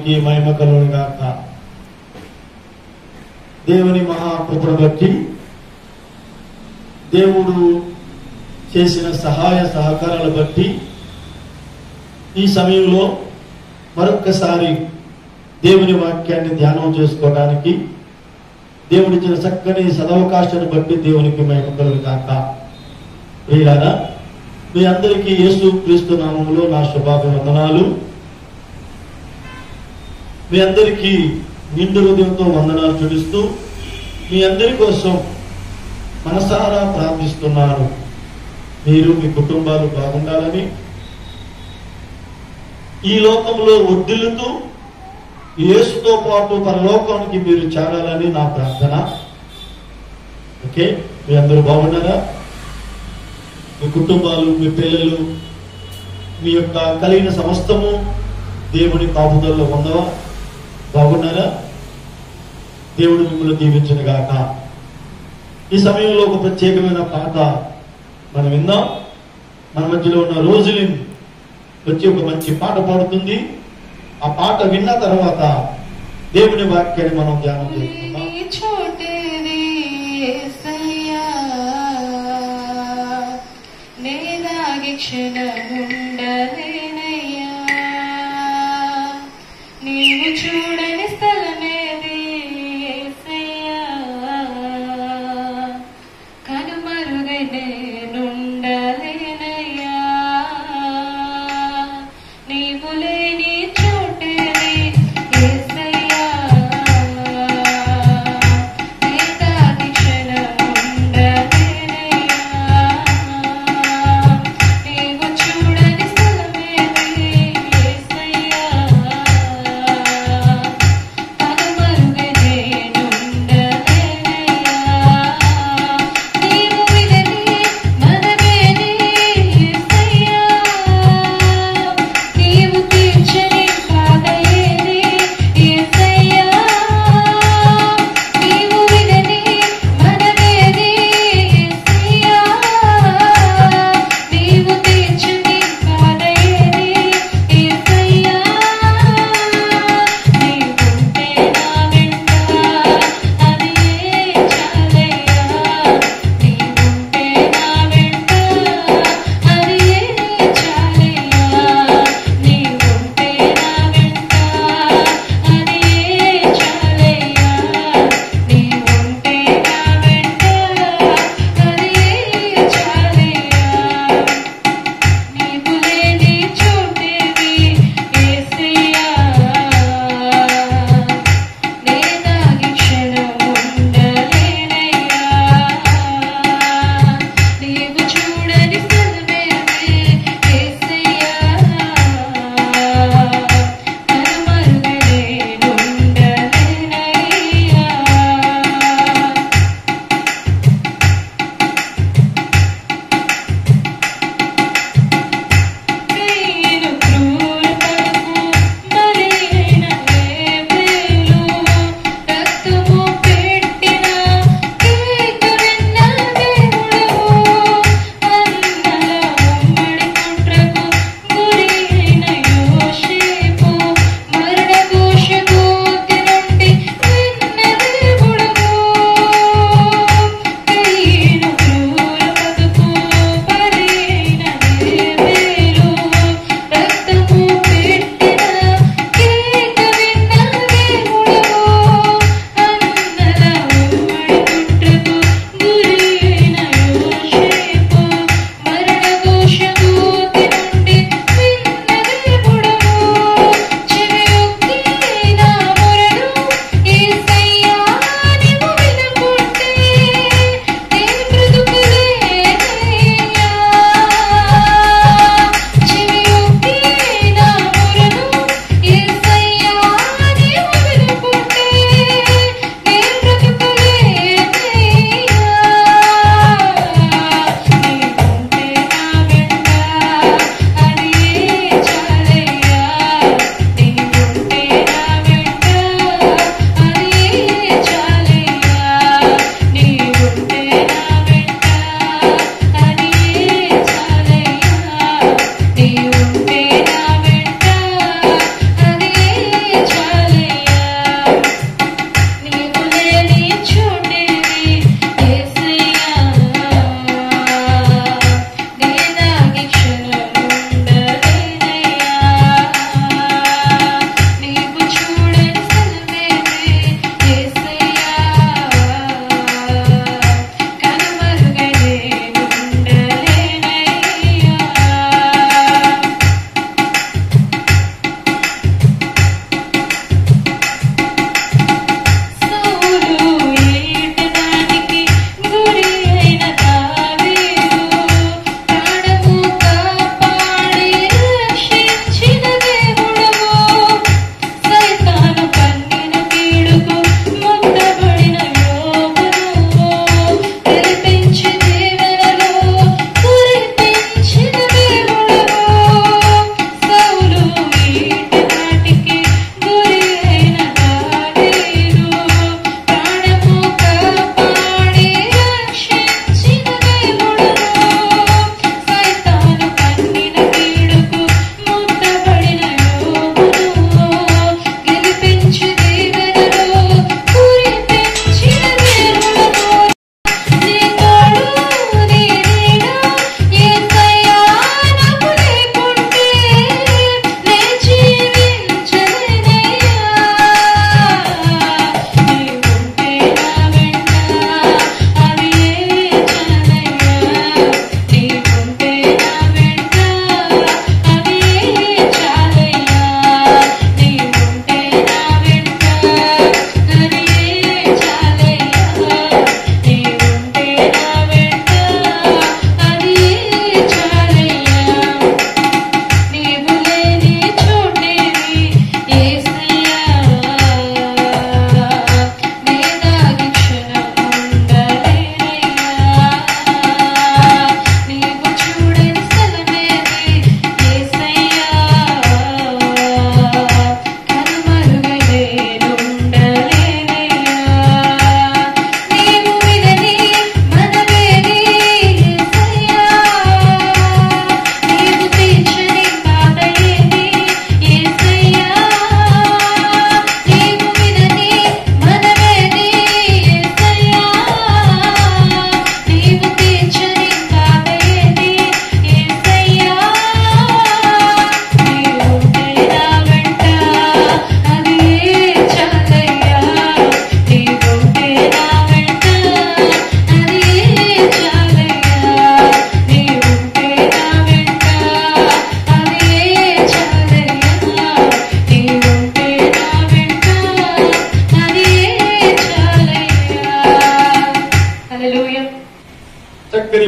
నామానికి మహిమ కలుగును గాక దేవుని మహాకృపను బట్టి దేవుడు చేసిన సహాయ సహకారాలు బట్టి ఈ సమయంలో మరొక్కసారి దేవుని వాక్యాన్ని ధ్యానం చేసుకోవడానికి దేవుడిచ్చిన చక్కని సదవకాశాన్ని బట్టి దేవునికి మహిమ కలుగును గాక ప్రియులారా మీ అందరికీ యేసు క్రీస్తు నామములో నా శుభాభివందనాలు మీ అందరికీ నిండు హృదయంతో వందనాలు చూపిస్తూ మీ అందరి కోసం మనసారా ప్రార్థిస్తున్నాను మీరు మీ కుటుంబాలు బాగుండాలని ఈ లోకంలో వర్ధిల్లుతూ యేసుతో పాటు పరలోకానికి మీరు చేరాలని నా ప్రార్థన ఓకే మీ అందరూ బాగున్నారా మీ కుటుంబాలు మీ పిల్లలు మీ యొక్క కలిగిన సమస్తము దేవుని కాపుదల్లో ఉందవా బాగున్నారా దేవుడు మిమ్మల్ని దీవించిన గాక ఈ సమయంలో ఒక ప్రత్యేకమైన పాట మనం విందాం మన మధ్యలో ఉన్న రోజులిన్ వచ్చి ఒక మంచి పాట పాడుతుంది ఆ పాట విన్న తర్వాత దేవుని వాక్యాన్ని మనం ధ్యానం చేసుకుందాం నీ చోటేది యేసయ్యా నేనాగి క్షణముండలేనయ్యా నీవు చూడని స్థలమేది యేసయ్యా కనుమరుగై నేనుండలేనయ్యా నీవు లేని చోటేది యేసయ్యా నేతాది క్షణముండలేనయ్యా నీవు చూడని స్థలమేది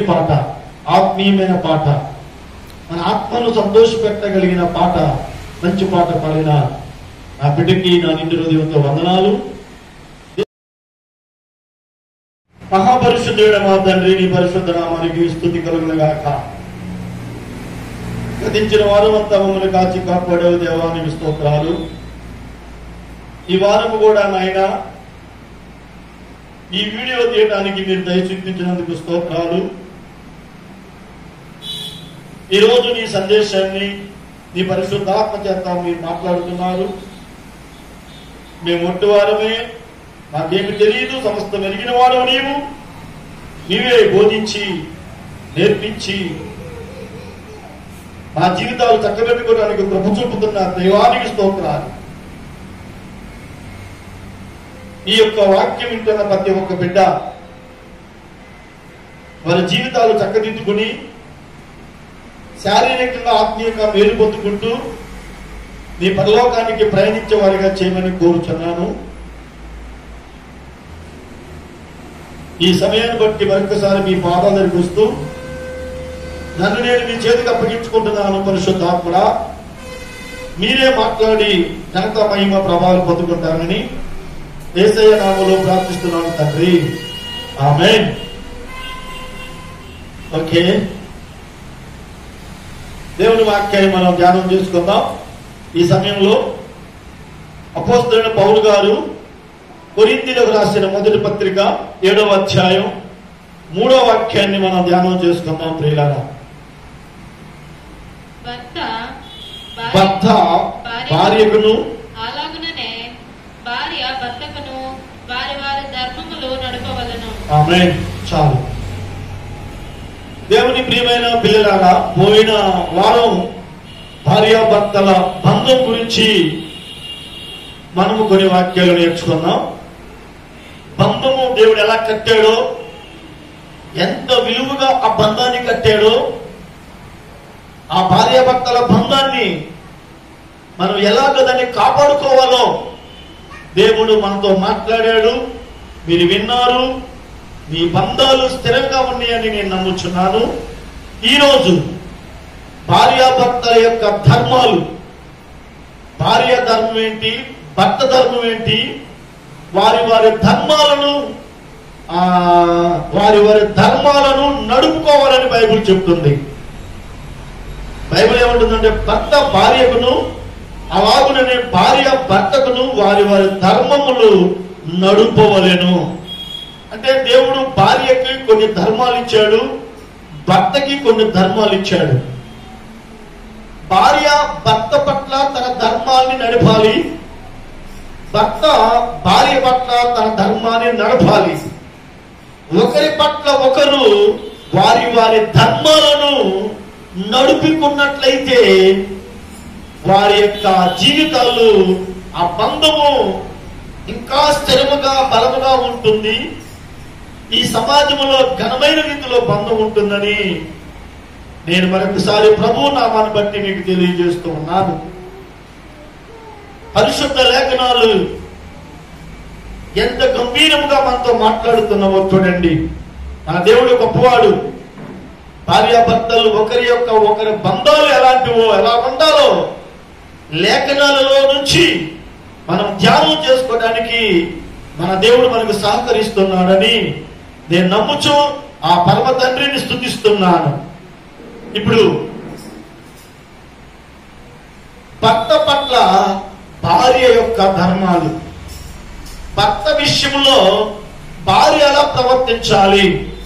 పాట ఆత్మీయమైన పాట మన ఆత్మను సంతోషపెట్టగలిగిన పాట మంచి పాట పాడిన నా బిడ్డకి నా నిండు హృదయంతో వందనాలు మహాపరిశుద్ధుడ మా తండ్రి నీ పరిశుద్ధ నామానికి స్థుతి కలుగునగాక గతించిన వారం అంతా మమ్మల్ని కాచి కాపాడే దేవానికి స్తోత్రాలు ఈ వారం కూడా నాయన ఈ వీడియో తీయడానికి మీరు దయ చూపించినందుకు స్తోత్రాలు ఈరోజు నీ సందేశాన్ని నీ పరిశుద్ధాత్మ చేత మీరు మాట్లాడుతున్నారు మేము ఒట్టువారమే మాకేమి తెలియదు సమస్త మెరిగిన వాడు నీవు నీవే బోధించి నేర్పించి మా జీవితాలు చక్కబెట్టుకోవడానికి కృప చూపుతున్న దైవానికి స్తోత్రాలు ఈ యొక్క వాక్యం వింటున్న ప్రతి ఒక్క బిడ్డ వారి జీవితాలు చక్కదిద్దుకుని శారీరకంగా ఆత్మీయంగా మేలు పొందుకుంటూ నీ పరలోకానికి ప్రయాణించే వారిగా చేయమని కోరుచున్నాను ఈ సమయాన్ని బట్టి మరొకసారి మీ పాదాల దగ్గరికి వస్తూ నన్ను నేను మీ చేతికి అప్పగించుకుంటున్నాను పరిశుద్ధాత్మడా మీరే మాట్లాడి ఘనత మహిమ ప్రభావం పొందుకుంటారని ఏసయ్య నామలో ప్రార్థిస్తున్నాను తండ్రి ఆమె ఓకే దేవుని వాక్యాన్ని మనం ధ్యానం చేసుకుందాం ఈ సమయంలో అపోస్తులైన పౌలు గారు కొరింథీలకు రాసిన మొదటి పత్రిక ఏడవ అధ్యాయం మూడవ వాక్యాన్ని మనం ధ్యానం చేసుకుందాం ప్రియులారా భర్త భర్త భార్యకును అలాగుననే భార్య భర్తకును వారి వారి ధర్మములు నడపవలను ఆమె చాలు దేవుని ప్రియమైన పిల్లలారా పోయిన వారం భార్యాభర్తల బంధం గురించి మనము కొన్ని వాక్యాలు నేర్చుకున్నాం బంధము దేవుడు ఎలా కట్టాడో ఎంత విలువగా ఆ బంధాన్ని కట్టాడో ఆ భార్యాభర్తల బంధాన్ని మనం ఎలాగ దాన్ని కాపాడుకోవాలో దేవుడు మనతో మాట్లాడాడు మీరు విన్నారు మీ బంధాలు స్థిరంగా ఉన్నాయని నేను నమ్ముచున్నాను ఈరోజు భార్యాభర్తల యొక్క ధర్మాలు భార్య ధర్మం ఏంటి భర్త ధర్మం ఏంటి వారి వారి ధర్మాలను ఆ వారి వారి ధర్మాలను నడుపుకోవాలని బైబిల్ చెప్తుంది బైబిల్ ఏమంటుందంటే భర్త భార్యకును అలాగుననే భార్య భర్తకును వారి వారి ధర్మములు నడుపవలెను అంటే దేవుడు భార్యకి కొన్ని ధర్మాలు ఇచ్చాడు భర్తకి కొన్ని ధర్మాలు ఇచ్చాడు భార్య భర్త పట్ల తన ధర్మాన్ని నడపాలి భర్త భార్య పట్ల తన ధర్మాన్ని నడపాలి ఒకరి పట్ల ఒకరు వారి వారి ధర్మాలను నడుపుకున్నట్లయితే వారి యొక్క జీవితాలు ఆ బంధము ఇంకా స్థిరముగా బలముగా ఉంటుంది ఈ సమాజంలో ఘనమైన రీతిలో బంధం ఉంటుందని నేను మరొకసారి ప్రభు నామాన్ని బట్టి మీకు తెలియజేస్తూ ఉన్నాను పరిశుద్ధ లేఖనాలు ఎంత గంభీరముగా మనతో మాట్లాడుతున్నావో చూడండి మన దేవుడు గొప్పవాడు భార్యాభర్తలు ఒకరి యొక్క ఒకరి బంధాలు ఎలాంటివో ఎలా ఉండాలో లేఖనాలలో నుంచి మనం ధ్యానం చేసుకోవడానికి మన దేవుడు మనకు సహకరిస్తున్నాడని నేను నమ్ముచు ఆ పరమ తండ్రిని స్థుతిస్తున్నాను ఇప్పుడు భర్త పట్ల భార్య యొక్క ధర్మాలు భర్త విషయంలో భార్య ఎలా ప్రవర్తించాలి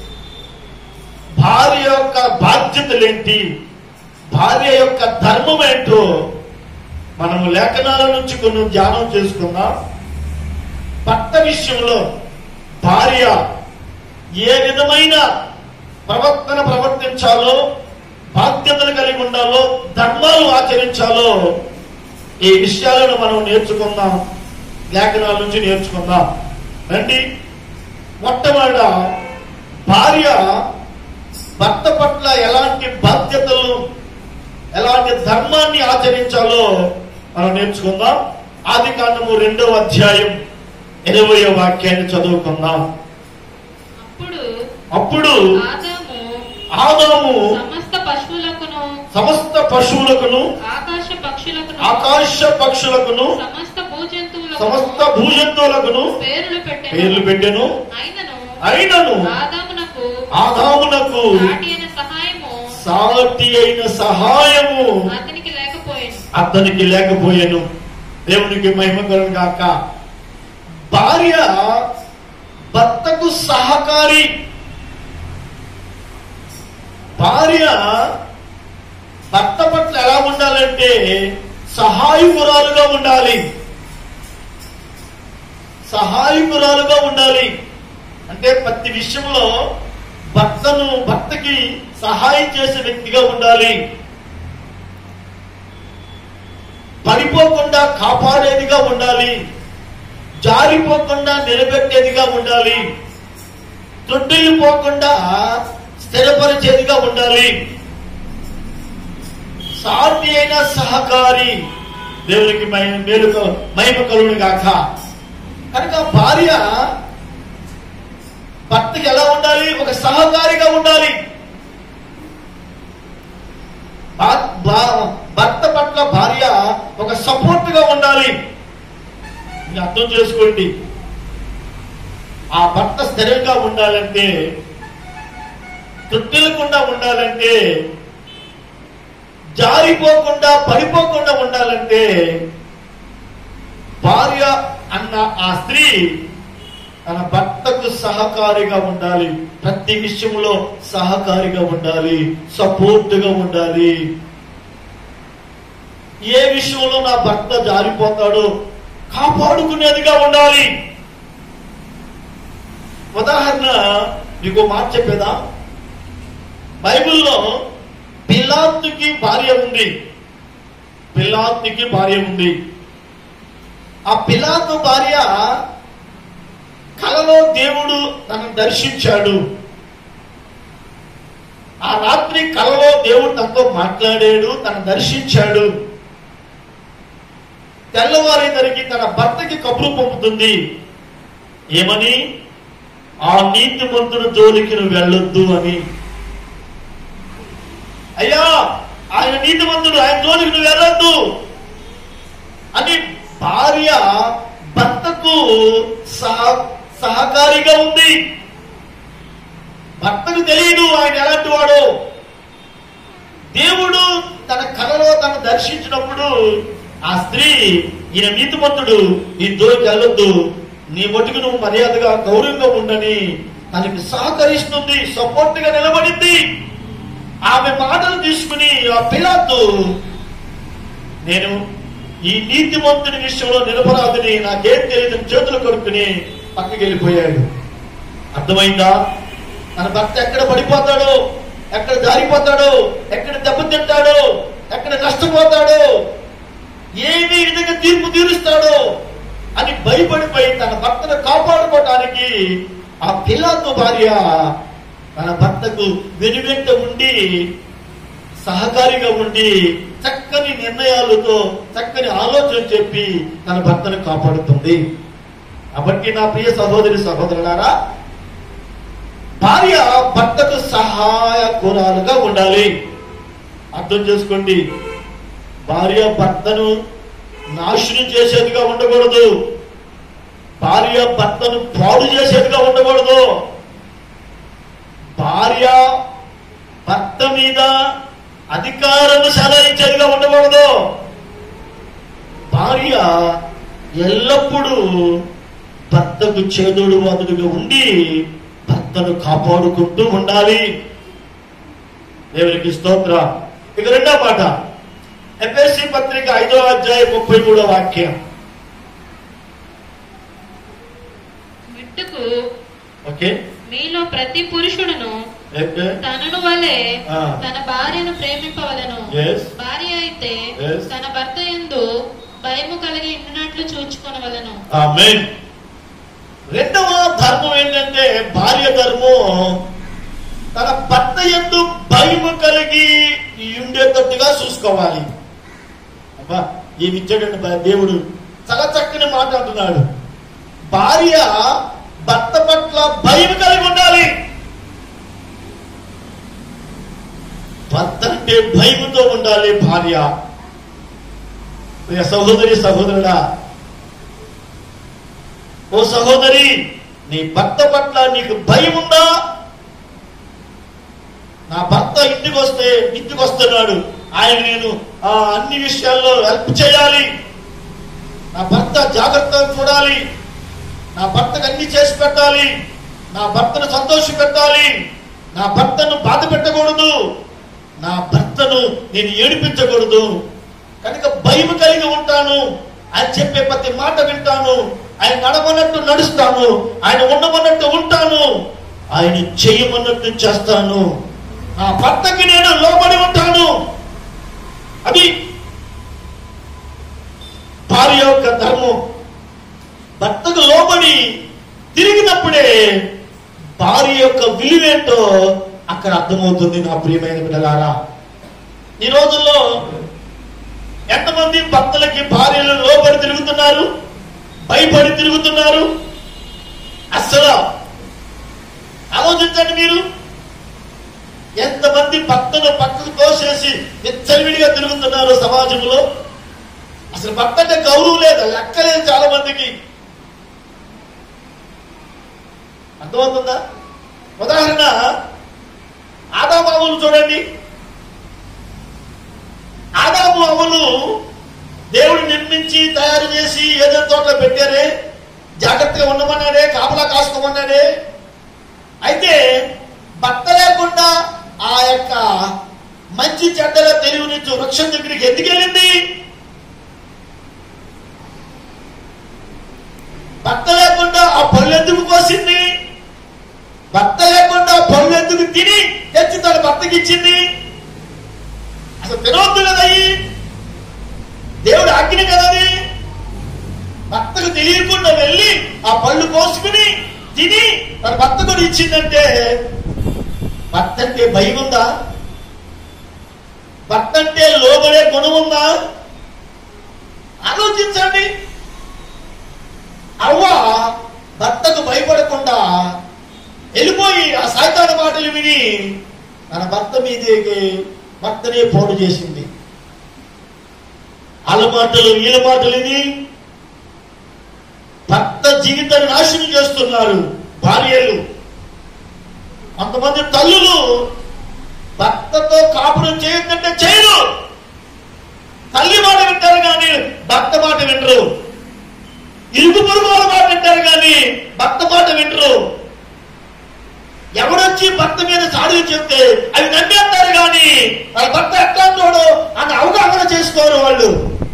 భార్య యొక్క బాధ్యతలేంటి భార్య యొక్క ధర్మం ఏంటో మనము లేఖనాల నుంచి కొన్ని ధ్యానం చేసుకుందాం భర్త విషయంలో భార్య ఏ విధమైన ప్రవర్తన ప్రవర్తించాలో బాధ్యతలు కలిగి ఉండాలో ధర్మాలు ఆచరించాలో ఈ విషయాలను మనం నేర్చుకుందాం లేఖనాల నుంచి నేర్చుకుందాం రండి మొట్టమొదట భార్య భర్త పట్ల ఎలాంటి బాధ్యతలు ఎలాంటి ధర్మాన్ని ఆచరించాలో మనం నేర్చుకుందాం ఆది కాండము రెండవ అధ్యాయం ఇరవయో వాక్యాన్ని చదువుకుందాం అప్పుడు అప్పుడు ఆదాము ఆదాము సమస్త పశువులకును సమస్త పశువులకును ఆకాశ పక్షులకును ఆకాశ పక్షులకును సమస్త భూజంతువులకు సమస్త భూజంతువులకును పేర్లు పెట్టెను పేర్లు పెట్టెను అయినను అయినను ఆదామునకు ఆదామునకు సాటి అయిన సహాయము సాటి అయిన సహాయము అతనికి లేకపోయింది అతనికి లేకపోయాను దేవునికి మహిమ కలుగు గాక భార్య భర్తకు సహకారి భార్య భర్త పట్ల ఎలా ఉండాలంటే సహాయకురాలుగా ఉండాలి సహాయకురాలుగా ఉండాలి అంటే ప్రతి విషయంలో భర్తను భర్తకి సహాయం చేసే వ్యక్తిగా ఉండాలి పడిపోకుండా కాపాడేదిగా ఉండాలి జారిపోకుండా నిలబెట్టేదిగా ఉండాలి తొట్టిల్లిపోకుండా స్థిరపరిచేదిగా ఉండాలి సాటి అయిన సహకారి దేవునికి మహిమ మేలు క- మహిమ కలుగును గాక కనుక భార్య భర్తకి ఎలా ఉండాలి ఒక సహకారిగా ఉండాలి భా- భా- భర్త పట్ల భార్య ఒక సపోర్ట్ గా ఉండాలి ఇది అర్థం చేసుకోండి ఆ భర్త స్థిరంగా ఉండాలంటే తృప్తిలకుండా ఉండాలంటే జారిపోకుండా పడిపోకుండా ఉండాలంటే భార్య అన్న ఆ స్త్రీ తన భర్తకు సహకారిగా ఉండాలి ప్రతి విషయంలో సహకారిగా ఉండాలి సపోర్ట్గా ఉండాలి ఏ విషయంలో నా భర్త జారిపోతాడో కాపాడుకునేదిగా ఉండాలి ఉదాహరణ మీకు ఓ మాట చెప్పేదా బైబిల్లో పిలాత్తుకి భార్య ఉంది పిలాత్తుకి భార్య ఉంది ఆ పిలాతు భార్య కలలో దేవుడు తనను దర్శించాడు ఆ రాత్రి కలలో దేవుడు తనతో మాట్లాడాడు తను దర్శించాడు తెల్లవారేసరికి తన భర్తకి కబురు పంపుతుంది ఏమని ఆ నీతిమంతుడు జోలికి నువ్వు వెళ్ళొద్దు అని అయ్యా ఆయన నీతిమంతుడు ఆయన జోలికి నువ్వు వెళ్ళొద్దు అని భార్య భర్తకు సహ సహకారిగా ఉంది భర్తకు తెలియదు ఆయన ఎలాంటి వాడు దేవుడు తన కలలో తను దర్శించినప్పుడు ఆ స్త్రీ ఈయన నీతిమంతుడు ఈ జోలికి వెళ్ళొద్దు నీ మటుకు నువ్వు మర్యాదగా గౌరవంగా ఉండని తనకి సహకరిస్తుంది సపోర్ట్ గా నిలబడింది ఆమె మాటలు తీసుకుని ఆ పిలాతు నేను ఈ నీతిమంతుని విషయంలో నిరపరాధిని నాకేం తెలియదు చేతులు కొడుకుని పక్కకి వెళ్ళిపోయాడు అర్థమైందా తన భర్త ఎక్కడ పడిపోతాడో ఎక్కడ జారిపోతాడో ఎక్కడ దెబ్బతింటాడో ఎక్కడ నష్టపోతాడో ఏమి విధంగా తీర్పు తీరుస్తాడో అని భయపడిపోయి తన భర్తను కాపాడుకోవటానికి ఆ పిల్లతో భార్య తన భర్తకు వెనువెంట ఉండి సహకారిగా ఉండి చక్కని నిర్ణయాలతో చక్కని ఆలోచన చెప్పి తన భర్తను కాపాడుతుంది కాబట్టి నా ప్రియ సహోదరి సహోదరులారా భార్య భర్తకు సహాయకురాలుగా ఉండాలి అర్థం చేసుకోండి భార్య భర్తను నాశనం చేసేదిగా ఉండకూడదు భార్య భర్తను పాడు చేసేదిగా ఉండకూడదు భార్య భర్త మీద అధికారము సదాయించేదిగా ఉండకూడదు భార్య ఎల్లప్పుడూ భర్తకు చేదుడు వాదుడుగా ఉండి భర్తను కాపాడుకుంటూ ఉండాలి దేవునికి స్తోత్ర ఇక రెండో మాట ఎఫ్ఎస్సి పత్రిక ఐదో అధ్యాయం ముప్పై మూడో వాక్యం మిట్టుకు ఓకే మీలో ప్రతి పురుషుడును ఓకే తనను వలె ఆ. తన భార్యను ప్రేమింపవలను Yes. భార్య అయితే Yes. తన భర్త యందు భయము కలిగి ఉండినట్లు చూచుకొనవలను ఆమేన్ రెండవ ధర్మం ఏంటంటే భార్య ధర్మం తన భర్త ఎందు భయము కలిగి ఉండేటట్టుగా చూసుకోవాలి అబ్బా ఏమి ఇచ్చాడండి బా- దేవుడు చాలా చక్కని మాట అంటున్నాడు భార్య భర్త పట్ల భయం కలిగి ఉండాలి భర్త అంటే భయముతో ఉండాలి భార్య ప్రియ సహోదరి సహోదరుడా ఓ సహోదరి నీ భర్త పట్ల నీకు భయం ఉందా నా భర్త ఇంటికి వస్తే ఇంటికి వస్తున్నాడు ఆయన నేను ఆ అన్ని విషయాల్లో హెల్ప్ చేయాలి నా భర్త జాగ్రత్తగా చూడాలి నా భర్తకు అన్ని చేసి పెట్టాలి నా భర్తను సంతోష పెట్టాలి నా భర్తను బాధ పెట్టకూడదు నా భర్తను నేను ఏడిపించకూడదు కనుక భయం కలిగి ఉంటాను ఆయన చెప్పే ప్రతి మాట వింటాను ఆయన నడమన్నట్టు నడుస్తాను ఆయన ఉండమన్నట్టు ఉంటాను ఆయన చేయమన్నట్టు చేస్తాను నా భర్తకి నేను లోబడి ఉంటాను అది భార్య యొక్క ధర్మం భర్తకు లోబడి తిరిగినప్పుడే భార్య యొక్క విలువేంటో అక్కడ అర్థమవుతుంది నా ప్రియమైన బిడ్డలారా ఈ రోజుల్లో ఎంతమంది భర్తలకి భార్యలు లోబడి తిరుగుతున్నారు భయపడి తిరుగుతున్నారు అస్సలు ఆలోచించండి మీరు ఎంతమంది భర్తను పక్కకు తోసేసి విచ్చలవిడిగా తిరుగుతున్నారు సమాజంలో అసలు భర్త అంటే గౌరవం లేదు లెక్క లేదు చాలా మందికి అర్థమవుతుందా ఉదాహరణ ఆదాబాబులు చూడండి ఆదాము అవ్వలు దేవుడు నిర్మించి తయారు చేసి ఏదో తోటలో పెట్టారే జాగ్రత్తగా ఉండమన్నాడే కాపలా కాసుకోమన్నాడే అయితే భర్త లేకుండా ఆ యొక్క మంచి చెడ్డల తెలివి నుంచి వృక్షం దగ్గరికి ఎందుకు వెళ్ళింది భర్త లేకుండా ఆ పళ్ళు ఎందుకు కోసింది భర్త లేకుండా ఆ పళ్ళు ఎందుకు తిని తెచ్చి తన భర్తకి ఇచ్చింది అసలు తినవద్దు కదయి దేవుడు ఆజ్ఞ కదది భర్తకు తెలియకుండా వెళ్ళి ఆ పళ్ళు కోసుకుని తిని తన భర్త కూడా ఇచ్చిందంటే భర్త అంటే భయం ఉందా భర్త అంటే లోబడే గుణం ఉందా ఆలోచించండి అవ్వ భర్తకు భయపడకుండా వెళ్ళిపోయి ఆ సాయితాన మాటలు విని తన భర్త మీదకి భర్తనే పోటు చేసింది వాళ్ళ మాటలు వీళ్ళ మాటలు విని భర్త జీవితాన్ని నాశనం చేస్తున్నారు భార్యలు కొంతమంది తల్లులు భర్తతో కాపురం చేయొద్దంటే చేయరు తల్లి మాట వింటారు కానీ భర్త మాట వినరు ఇరుగు పొరుగు వాళ్ళ మాట వింటారు కానీ భర్త మాట వినరు ఎవడొచ్చి భర్త మీద చాడులు చెప్తే అవి నమ్మేస్తారు కానీ వాళ్ళ భర్త ఎట్లా ఉన్నాడో అన్న అవగాహన చేసుకోరు వాళ్ళు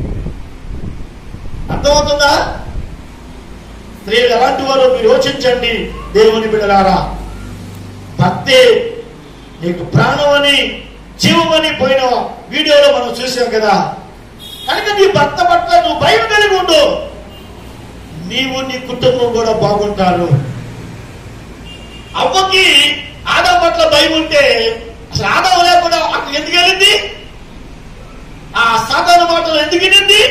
అర్థమవుతుందా స్త్రీలు ఎలాంటి వారు మీరు యోచించండి దేవుని బిడ్డలారా భర్తే నీకు ప్రాణం అని జీవమని పోయిన వీడియోలో మనం చూసాం కదా కనుక నీ భర్త పట్ల నువ్వు భయం కలిగి ఉండు నీవు నీ కుటుంబం కూడా బాగుంటారు అవ్వకి ఆదా పట్ల భయం ఉంటే అసలు ఆదా లేకుండా అక్కడ ఎందుకు వెళ్ళింది ఆ సాధారణ మాటలు ఎందుకు వెళ్ళింది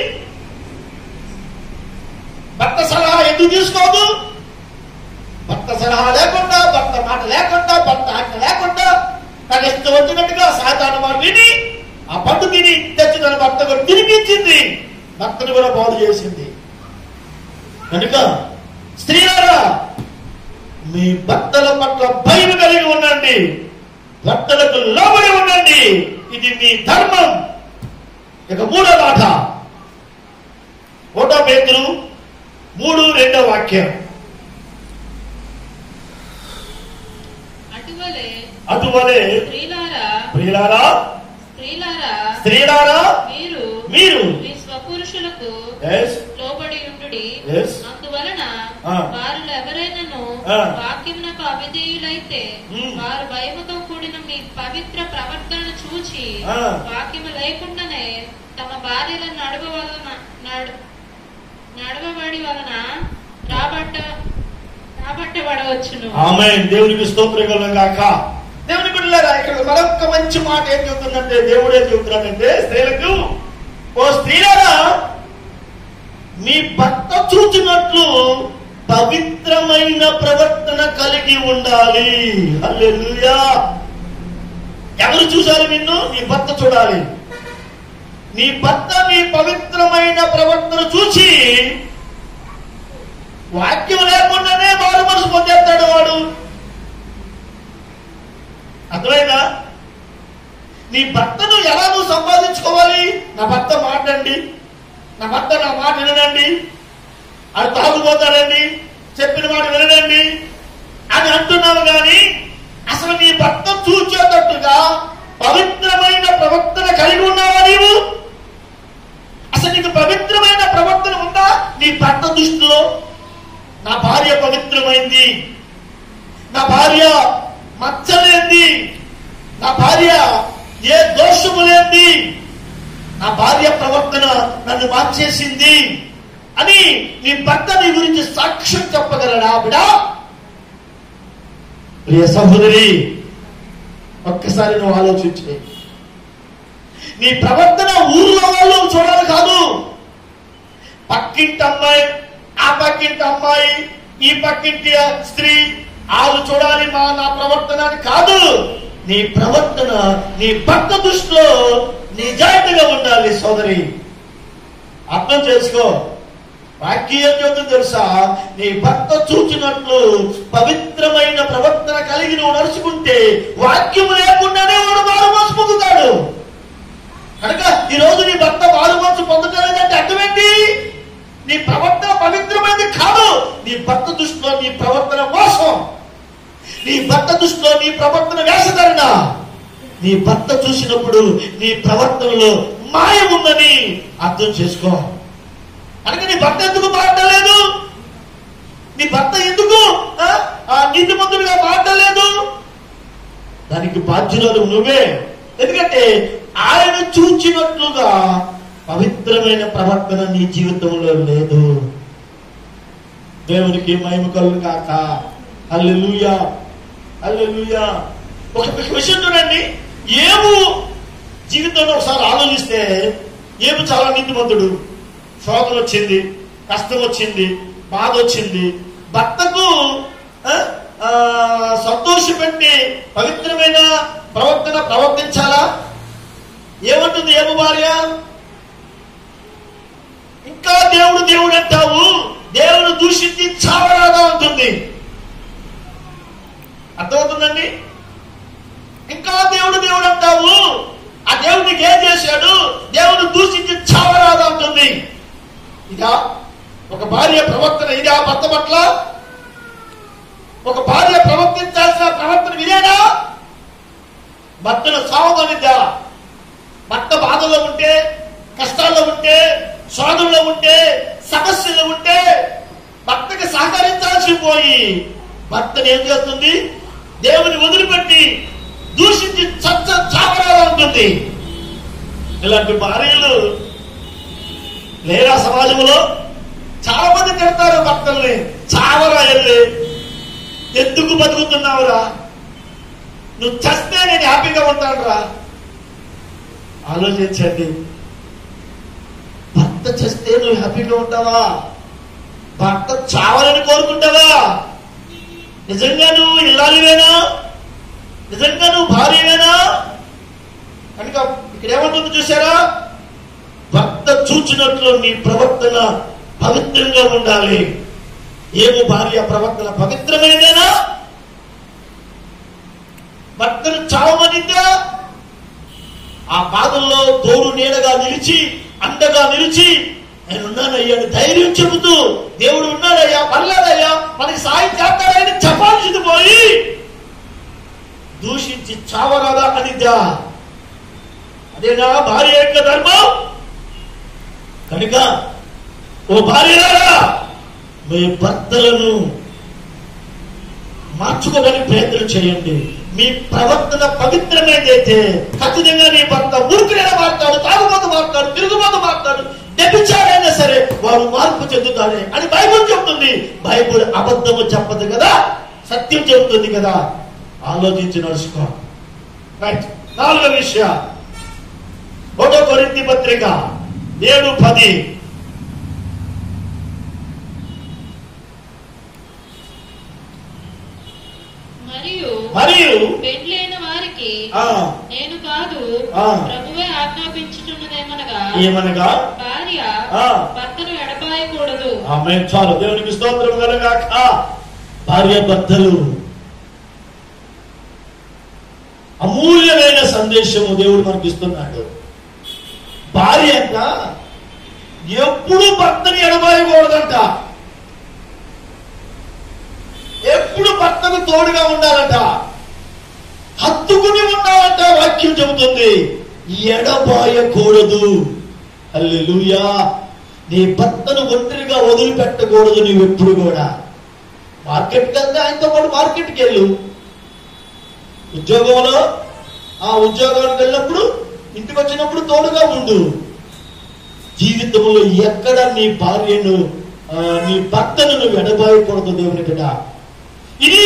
భర్త సలహా ఎందుకు తీసుకోదు భర్త సలహా లేకుండా భర్త మాట లేకుండా భర్త ఆజ్ఞ లేకుండా తన ఇష్టం వచ్చినట్టుగా సాధారణ మాట విని ఆ పండు తిని తెచ్చి తన భర్త కూడా తినిపించింది భర్తను కూడా బాగు చేసింది కనుక స్త్రీలారా మీ భర్తల పట్ల భయం కలిగి ఉండండి భర్తలకు లోబడి ఉండండి ఇది మీ ధర్మం ఇక మూడో మాట ఒకటో పేతులు మూడు రెండో వాక్యం అటువలే అటువలే స్త్రీలారా ప్రియులారా స్త్రీలారా స్త్రీలారా మీరు మీరు మీ స్వపురుషులకు Yes. లోబడి ఉండుడి Yes. అందువలన ఆ. వారిలో ఎవరైనాను ఆ. వాక్యమునకు అవిధేయులైతే ఉమ్. వారు భయముతో కూడిన మీ పవిత్ర ప్రవర్తనను చూచి ఆ. వాక్యము లేకుండానే తమ భార్యలను నడువ వలన నడు- నడవబడి వలన రాబట్ట రాబట్టబడవచ్చును ఆమె దేవునికి స్తోత్రం గాక దేవుని బిడ్డలారా ఇక్కడ మరొక మంచి మాట ఏం చెబుతుందంటే దేవుడు ఏం చెబుతున్నాడంటే స్త్రీలకు ఓ స్త్రీలారా మీ భర్త చూచినట్లు పవిత్రమైన ప్రవర్తన కలిగి ఉండాలి హల్లెలూయా ఎవరు చూశారు నిన్ను నీ భర్త చూడాలి నీ భర్త నీ పవిత్రమైన ప్రవర్తన చూసి వాక్యం లేకుండానే మారు మనసు పొందేస్తాడు వాడు అర్థమైనా నీ భర్తను ఎలా నువ్వు సంపాదించుకోవాలి నా భర్త మాటండి నా భర్త నా మాట వినడండి అది తాగుపోతాడండి చెప్పిన మాట వినడండి అని అంటున్నావు కానీ అసలు నీ భర్త చూచేటట్టుగా పవిత్రమైన ప్రవర్తన కలిగి ఉన్నావా నీవు అసలు నీకు పవిత్రమైన ప్రవర్తన ఉందా నీ భర్త దృష్టిలో నా భార్య పవిత్రమైంది నా భార్య మచ్చలేంది నా భార్య ఏ దోషము లేంది నా భార్య ప్రవర్తన నన్ను మార్చేసింది అని నీ భర్త నీ గురించి సాక్ష్యం చెప్పగలడా బిడా ప్రియ సహోదరి ఒక్కసారి నువ్వు ఆలోచించే నీ ప్రవర్తన ఊర్లో వాళ్ళు చూడాలి కాదు పక్కింటి అమ్మాయి ఆ పక్కింటి అమ్మాయి ఈ పక్కింటి స్త్రీ వాళ్ళు చూడాలి మా నా ప్రవర్తన అని కాదు నీ ప్రవర్తన నీ భర్త దృష్టిలో నిజాయితీగా ఉండాలి సోదరి అర్థం చేసుకో వాక్యం చెబుతుంది తెలుసా నీ భర్త చూచినట్లు పవిత్రమైన ప్రవర్తన కలిగి నువ్వు నడుచుకుంటే వాక్యం లేకుండానే వాడు మారు మనసు పొందుతాడు కనుక ఈ రోజు నీ భర్త మారు మనసు పొందలేదంటే అర్థమేంటి నీ ప్రవర్తన పవిత్రమైనది కాదు నీ భర్త దృష్టిలో నీ ప్రవర్తన మోసం నీ భర్త దృష్టిలో నీ ప్రవర్తన వేషధరణ నీ భర్త చూసినప్పుడు నీ ప్రవర్తనలో మాయ ఉందని అర్థం చేసుకో కనుక నీ భర్త ఎందుకు మాట్లాడలేదు నీ భర్త ఎందుకు ఆ, ఆ నీతి మంతుడిగా మాట్లాడలేదు దానికి బాధ్యురాలు నువ్వే ఎందుకంటే ఆయన చూచినట్లుగా పవిత్రమైన ప్రవర్తన నీ జీవితంలో లేదు దేవునికి మహిమ కలుగు కాక అల్లెలుయా అల్లెలుయా ఒక ఒక విషయం చూడండి ఏము జీవితంలో ఒకసారి ఆలోచిస్తే ఏము చాలా నీతిమంతుడు శోధన వచ్చింది కష్టం వచ్చింది బాధ వచ్చింది భర్తకు ఆ, ఆ, సంతోషపెట్టి పవిత్రమైన ప్రవర్తన ప్రవర్తించాలా ఏమంటుంది ఏము భార్య ఇంకా దేవుడు దేవుడు అంటావు దేవుడు దూషించి చావరాదా ఉంటుంది అర్థమవుతుందండి ఇంకా దేవుడు దేవుడు అంటావు ఆ దేవుడు నీకు ఏం చేశాడు దేవుడు దూషించి చావరాదా ఉంటుంది ఇదా ఒక భార్య ప్రవర్తన ఇదా భర్త పట్ల ఒక భార్య ప్రవర్తించాల్సిన ప్రవర్తన ఇదేనా భర్తను సావమనిద్దా భర్త బాధలో ఉంటే కష్టాల్లో ఉంటే శోధనలో ఉంటే సమస్యలు ఉంటే భర్తకి సహకరించాల్సి పోయి భర్తను ఏం చేస్తుంది దేవుని వదిలిపెట్టి దూషించి చచ్చ చావరాలనుకుంది ఇలాంటి భార్యలు లేరా సమాజంలో చాలా మంది తిడతారు భర్తల్ని చావరా వెళ్ళి ఎందుకు బతుకుతున్నావురా నువ్వు చస్తే నేను హ్యాపీగా ఉంటాను రా ఆలోచించండి భర్త చస్తే నువ్వు హ్యాపీగా ఉంటావా భర్త చావాలని కోరుకుంటావా నిజంగా నువ్వు ఇల్లాలివేనా నిజంగా నువ్వు భార్యవేనా కనుక ఇక్కడ ఏమంటుంది చూసారా భర్త చూచినట్లు నీ ప్రవర్తన పవిత్రంగా ఉండాలి ఏమో భార్య ప్రవర్తన పవిత్రమైనదేనా భర్తను చావమనిద్దా ఆ పాదంలో తోడు నీడగా నిలిచి అండగా నిలిచి నేను ఉన్నానయ్యా అని ధైర్యం చెబుతూ దేవుడు ఉన్నాడయ్యా పర్లేదయ్యా మనకి సాయం చేస్తాడని చెప్పాల్సింది పోయి దూషించి చావరాదా అనిద్దా అదేనా భార్య యొక్క ధర్మం కనుక ఓ భార్యలారా మీ భర్తలను మార్చుకోవడానికి ప్రయత్నం చేయండి మీ ప్రవర్తన పవిత్రమైనదైతే ఖచ్చితంగా నీ భర్త మూర్ఖుడైనా మాట్లాడు తాగుబోతు మాట్లాడు తిరుగుబోతు మాట్లాడు డెబ్బిచ్చాడైనా సరే వాడు మార్పు చెందుతాడే అని బైబుల్ చెప్తుంది బైబుల్ అబద్ధము చెప్పదు కదా సత్యం చెబుతుంది కదా ఆలోచించి నడుచుకో రైట్ నాలుగో విషయం ఒకటో కొరింథీ పత్రిక ఏడు పది మరియు మరియు పెండ్లైన వారికి వారికి ఆ, నేను కాదు ఆ. ప్రభువే ఆజ్ఞాపించుచున్నదేమనగా ఏమనగా భార్య ఆ. భర్తను ఎడబాయకూడదు ఆమె చాలు దేవునికి స్తోత్రం కలగాక భార్య భర్తలు అమూల్యమైన సందేశము దేవుడు మనకి ఇస్తున్నాడు భార్య అంట ఎప్పుడు భర్తని ఎడబాయకూడదంట ఎప్పుడు భర్తకు తోడుగా ఉండాలంట హత్తుకుని ఉండాలంట వాక్యం చెబుతుంది ఎడబాయకూడదు అల్లెలుయా నీ భర్తను ఒంటరిగా వదిలిపెట్టకూడదు నీవు ఎప్పుడు కూడా మార్కెట్కి వెళ్తే ఆయనతో పాటు మార్కెట్కి వెళ్ళు ఉద్యోగంలో ఆ ఉద్యోగానికి వెళ్ళినప్పుడు ఇంటికి వచ్చినప్పుడు తోడుగా ఉండు జీవితంలో ఎక్కడ నీ భార్యను ఆ, నీ భర్తను నువ్వు ఎడబాయకూడదు దేవుని బిడ్డ ఇది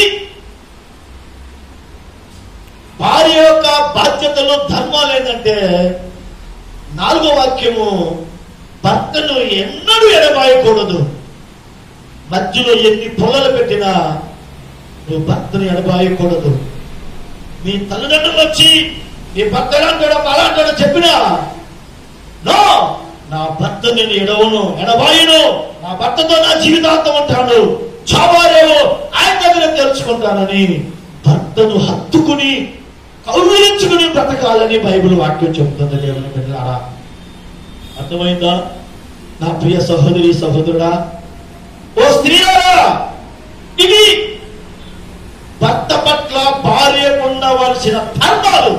భార్య యొక్క బాధ్యతలు ధర్మాలు ఏంటంటే నాలుగో వాక్యము భర్తను ఎన్నడూ ఎడబాయకూడదు మధ్యలో ఎన్ని పొలలు పెట్టినా నువ్వు భర్తను ఎడబాయకూడదు నీ తల్లిదండ్రులు వచ్చి నీ భర్త ఎలాంటాడో అలాంటాడో చెప్పినా నో నా భర్త నేను ఎడవను ఎడబాయను నా భర్తతో నా జీవితాంతం ఉంటాను చావారేవో ఆయన దగ్గర తెలుసుకుంటానని భర్తను హత్తుకుని కౌగిలించుకుని బ్రతకాలని బైబిల్ వాక్యం చెబుతుంది దేవుని బిడ్డలారా అర్థమైందా నా ప్రియ సహోదరి సహోదరుడా ఓ స్త్రీలారా ఇది భర్త పట్ల భార్య ఉండవలసిన ధర్మాలు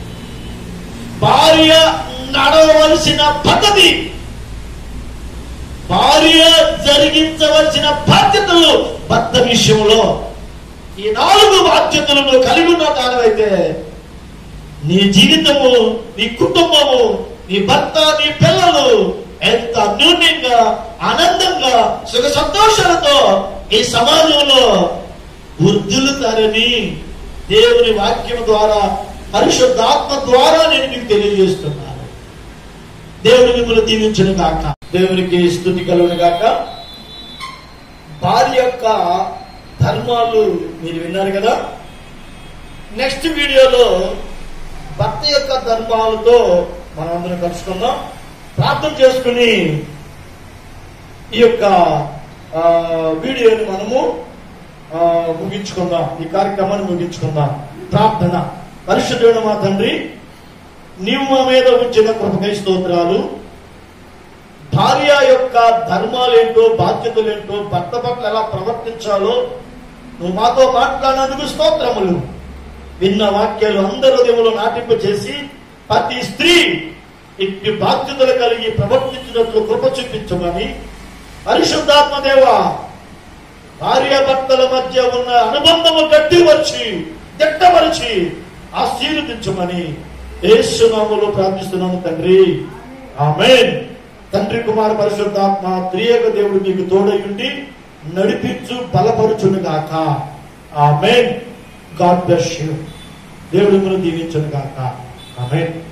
భార్య నడవలసిన పద్ధతి భార్య జరిగించవలసిన బాధ్యతలు భర్త విషయంలో ఈ నాలుగు బాధ్యతలు నువ్వు కలిగి ఉన్న దానివైతే నీ జీవితము నీ కుటుంబము నీ భర్త నీ పిల్లలు ఎంత అన్యోన్యంగా ఆనందంగా సుఖ సంతోషాలతో ఈ సమాజంలో వృద్ధులుతారని దేవుని వాక్యం ద్వారా పరిశుద్ధాత్మ ద్వారా నేను మీకు తెలియజేస్తున్నాను దేవుని మిమ్మల్ని దీవించను గాక దేవునికి స్థుతి కలుగును గాక భార్య యొక్క ధర్మాలు మీరు విన్నారు కదా నెక్స్ట్ వీడియోలో భర్త యొక్క ధర్మాలతో మనం అందరం కలుసుకుందాం ప్రార్థన చేసుకుని ఈ యొక్క ఆ, వీడియోని మనము ఆ, ముగించుకుందాం ఈ కార్యక్రమాన్ని ముగించుకుందాం ప్రార్థన పరిశుద్ధుడు మా తండ్రి నీవు మా మీద ఉంచిన కృపకై స్తోత్రాలు భార్య యొక్క ధర్మాలేంటో బాధ్యతలేంటో భర్త పట్ల ఎలా ప్రవర్తించాలో నువ్వు మాతో మాట్లాడినందుకు స్తోత్రములు విన్న వాక్యాలు అందరి హృదయంలో నాటింప చేసి ప్రతి స్త్రీ ఇట్టి బాధ్యతలు కలిగి ప్రవర్తించినట్లు కృప చూపించమని పరిశుద్ధాత్మ దేవ భార్యాభర్తల మధ్య ఉన్న అనుబంధము గట్టివచ్చి దిట్టమరిచి ఆశీర్వదించమని యేసునామములో ప్రార్థిస్తున్నాను తండ్రి ఆమేన్ తండ్రి కుమార పరిశుద్ధాత్మ త్రియేక దేవుడు నీకు తోడయుండి నడిపించు బలపరుచును గాక ఆమేన్ గాడ్ బ్లెస్ యు దేవుడు మిమ్మల్ని దీవించును గాక ఆమేన్